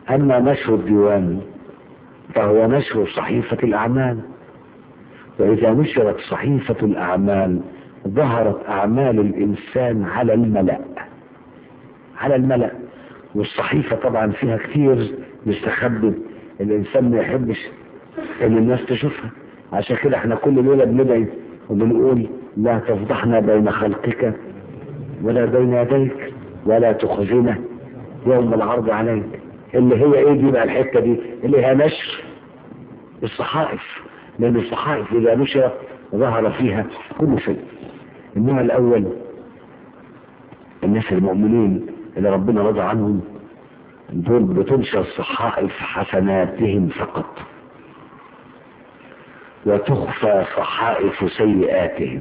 أما نشر الديوان فهو نشر صحيفة الأعمال وإذا نشرت صحيفة الأعمال ظهرت أعمال الإنسان على الملأ على الملأ والصحيفة طبعا فيها كتير مستخبي الإنسان ما يحبش إن الناس تشوفها عشان كده احنا كل ليلة بندعي وبنقول لا تفضحنا بين خلقك ولا بين يديك ولا تخزنا يوم العرض عليك اللي هي ايه دي بقى الحتة دي اللي هي نشر الصحائف لأن الصحائف إذا نشرت ظهر فيها كل شيء النوع الأول الناس المؤمنين اللي ربنا رضى عنهم دول بتنشر صحائف حسناتهم فقط وتخفى صحائف سيئاتهم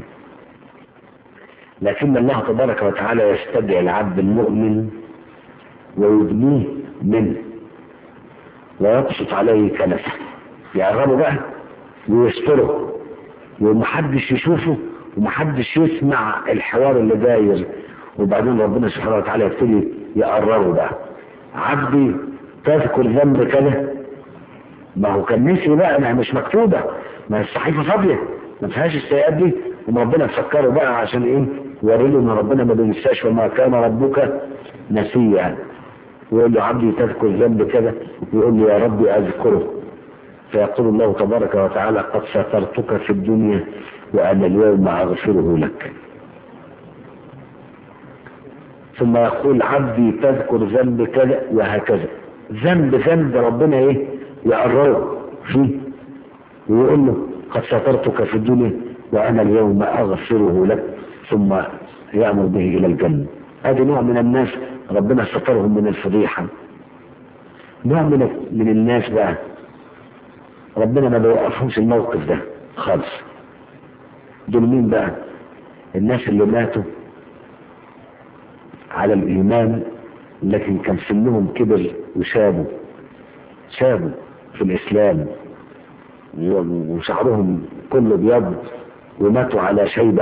لكن الله تبارك وتعالى يستدعي العبد المؤمن ويبنيه منه ويبسط عليه كنفه يعرضه بقى ويستره ومحدش يشوفه ومحدش يسمع الحوار اللي داير وبعدين ربنا سبحانه وتعالى يبتدي يقرره بقى عبدي تذكر ذنب كذا ما هو كان نسي بقى ما هي مش مكتوبة ما هي الصحيفة فاضية ما فيهاش السيئات دي وربنا تفكره بقى عشان ايه يوري له ان ربنا ما بينساش وما كان ربك نسيا ويقول له عبدي تذكر ذنب كذا ويقول له يا ربي اذكره فيقول الله تبارك وتعالى قد سترتك في الدنيا وانا اليوم اغفره لك ثم يقول عبدي تذكر ذنب كذا وهكذا ذنب ذنب ربنا ايه يقرره فيه ويقول له قد سترتك في الدنيا وانا اليوم اغفره لك ثم يامر به الى الجنه هذا نوع من الناس ربنا سترهم من الفضيحه نوع من من الناس بقى ربنا ما بيوقفهمش الموقف ده خالص دول مين بقى الناس اللي ماتوا على الإيمان لكن كان سنهم كبر وشابوا شابوا في الإسلام وشعرهم كله بيض وماتوا على شيبة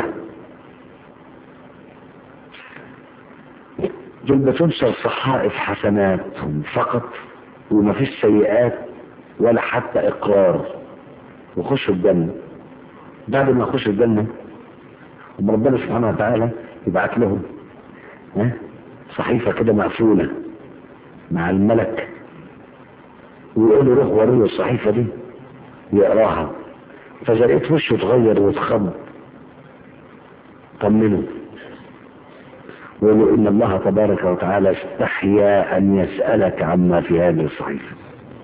دول بتنشر صحائف حسناتهم فقط وما فيش سيئات ولا حتى إقرار وخشوا الجنة بعد ما يخشوا الجنة ربنا سبحانه وتعالى يبعت لهم ها صحيفة كده مقفولة مع الملك ويقول له روح وريه الصحيفة دي يقراها فإذا لقيت وشه اتغير واتخض طمنه ويقول له إن الله تبارك وتعالى استحيا أن يسألك عما في هذه الصحيفة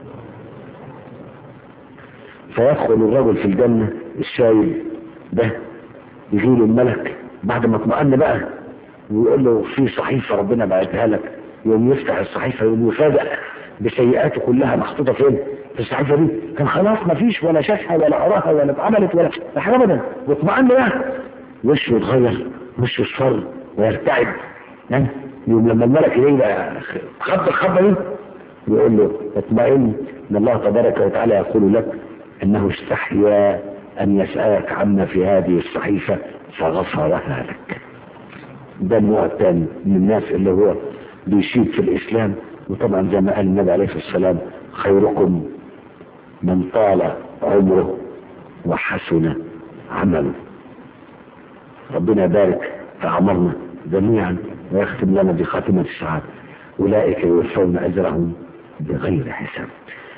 فيدخل الرجل في الجنة الشايب ده يجيله الملك بعد ما اطمأن بقى ويقول له في صحيفة ربنا بعتها لك يوم يفتح الصحيفة يقول يفاجأ بسيئاته كلها محطوطة فين في الصحيفة دي كان خلاص ما فيش ولا شافها ولا قراها ولا اتعملت ولا حاجة ابدا واطمأن بقى وشه يتغير وشه يصفر ويرتعد يعني يوم لما الملك يلاقي خد الخبة دي يقول له اطمئن ان الله تبارك وتعالى يقول لك انه استحيا ان يسألك عما في هذه الصحيفة فغفرها لك ده النوع الثاني من الناس اللي هو بيشيد في الإسلام وطبعا زي ما قال النبي عليه الصلاة والسلام خيركم من طال عمره وحسن عمله ربنا يبارك في عمرنا جميعا ويختم لنا بخاتمة السعادة أولئك يوفون أجرهم بغير حساب